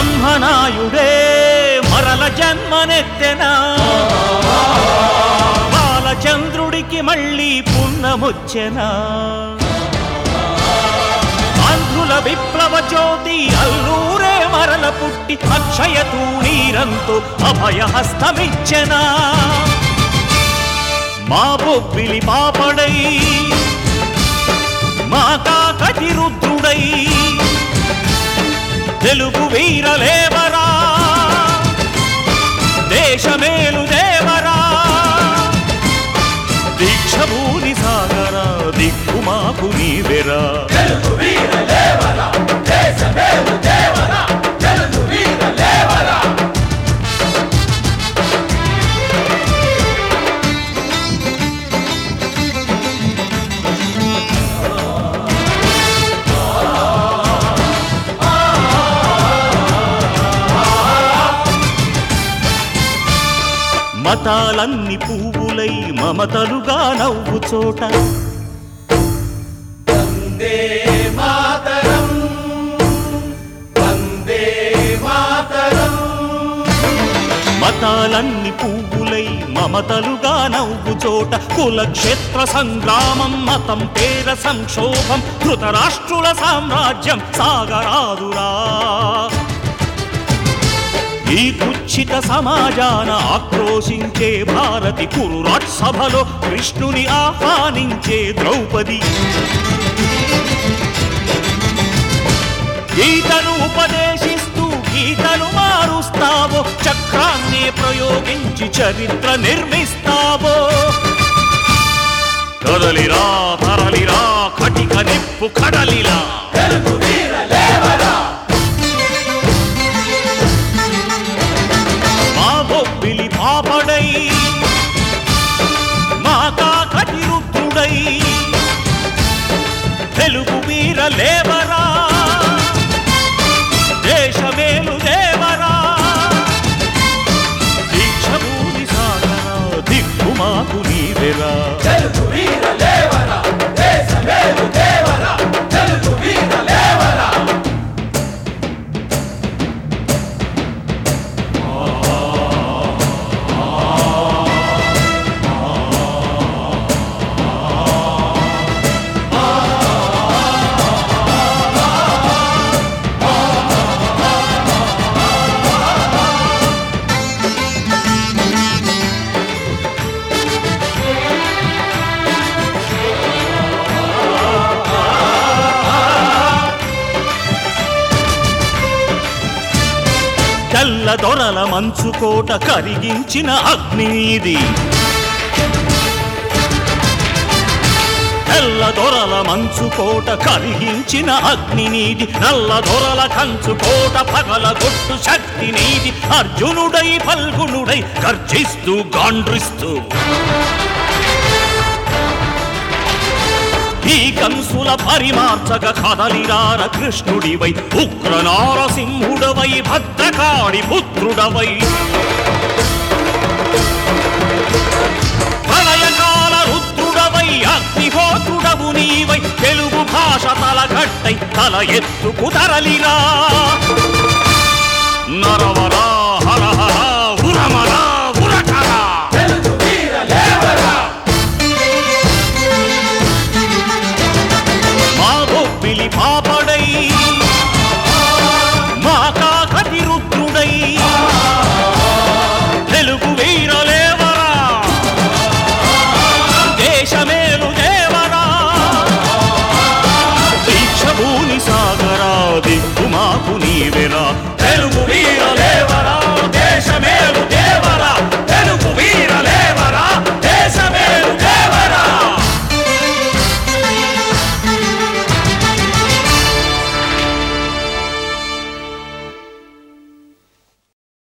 బ్రహ్మనాయుడే మరల జన్మనెత్తెనా బాలచంద్రుడికి మళ్ళీ పున్నమొచ్చెనా ఆంధ్రుల విప్లవ జ్యోతి అల్లూరే మరల పుట్టి అక్షయ తూణీరంతో అభయహస్తమిచ్చెనా మా బొబ్బిలి పాపడై మా కాకటి రుద్రుడై తెలుగు వీరలేవరా దేశమేలు దేవరా దీక్షభూని సాగరా దిక్కుమాకు నీవెరా తెలుగు వీర లేవరా దేశమేలు దేవరా తెలుగు వీర లేవరా మతాలన్ని పువ్వులై మమతలుగా నవ్వు చోట వందే మాతరం వందే మాతరం మతాలన్ని పువ్వులై మమతలుగా నవ్వు చోట కులక్షేత్ర సంగ్రామం మతం పేర సంక్షోభం ధృతరాష్ట్రుల సామ్రాజ్యం సాగరాదురా ఈ కుచ్చిత సమాజాన ఆక్రోశించే భారతి కురురాట్ సభలో కృష్ణుని ఆహ్వానించే ద్రౌపది గీతను ఉపదేశిస్తూ గీతను మారుస్తావో చక్రాన్ని ప్రయోగించి చరిత్ర నిర్మిస్తావో కదలిరా తరలిరా కటిక నిప్పు కడలిరా తెలుగు వీర లేవరా మా బొబ్బిలి పాపడై మా కాకటి రుద్రుడై తెలుగు వీర లేవరా దేశమేలు దేవరా దీక్షభూమి సాగరా దిక్కుమాకు నీవెరా తెలుగు వీర లేవరా దేశమేలు దేవరా తెలుగు వీర లేవరా తెల్ల దొరల మంచుకోట కరిగించిన అగ్నిది తెల్ల దొరల మంచుకోట కరిగించిన అగ్ని నీది నల్ల దొరల కంచుకోట పగల గొట్టు శక్తి నీది అర్జునుడై ఫల్గునుడై గర్జిస్తూ గాండ్రిస్తూ ఈ కంసుల పరిమార్చక కదలిరార కృష్ణుడివై ఉగ్ర నారసింహుడవై భద్రకాళి పుత్రుడవై ప్రళయకాల రుద్రుడవై అగ్నిహోత్రుడవు నీవై తెలుగు భాష తలగట్టై తల ఎత్తుకు తరలిరా